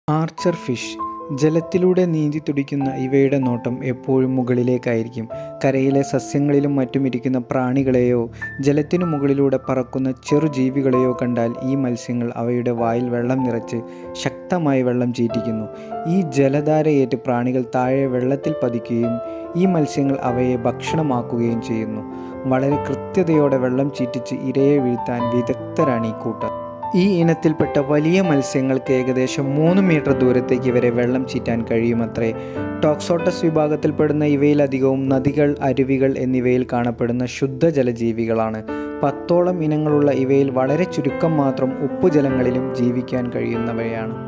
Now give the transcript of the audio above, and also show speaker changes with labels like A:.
A: archer fish ജലത്തിലൂടെ നീന്തിത്തുടിക്കുന്ന ഇവയുടെ നോട്ടം എപ്പോഴും മുകളിലേക്കായിരിക്കും കരയിലെ സസ്യങ്ങളിലും മറ്റും ഇരിക്കുന്ന പ്രാണികളെയോ ജലത്തിനു മുകളിലൂടെ പറക്കുന്ന ചെറുജീവികളെയോ കണ്ടാൽ ഈ മത്സ്യങ്ങൾ അവയുടെ വായിൽ വെള്ളം നിറച്ച് ശക്തമായി വെള്ളം ചീറ്റിക്കുന്നു ഈ ജലധാരയേറ്റ് പ്രാണികൾ താഴെ വെള്ളത്തിൽ പതിക്കുകയും ഈ മത്സ്യങ്ങൾ അവയെ ഭക്ഷണമാക്കുകയും ചെയ്യുന്നു വളരെ കൃത്യതയോടെ വെള്ളം ചീറ്റിച്ച് ഇരയെ വീഴ്ത്താൻ വിദഗ്ധരാണ് ഈ കൂട്ടർ ഈ ഇനത്തിൽപ്പെട്ട വലിയ മത്സ്യങ്ങൾക്ക് ഏകദേശം മൂന്ന് മീറ്റർ ദൂരത്തേക്ക് വരെ വെള്ളം ചീറ്റാൻ കഴിയുമത്രേ ടോക്സോട്ടസ് വിഭാഗത്തിൽപ്പെടുന്ന ഇവയിലധികവും നദികൾ അരുവികൾ എന്നിവയിൽ കാണപ്പെടുന്ന ശുദ്ധജലജീവികളാണ് പത്തോളം ഇനങ്ങളുള്ള ഇവയിൽ വളരെ ചുരുക്കം മാത്രം ഉപ്പുജലങ്ങളിലും ജീവിക്കാൻ കഴിയുന്നവയാണ്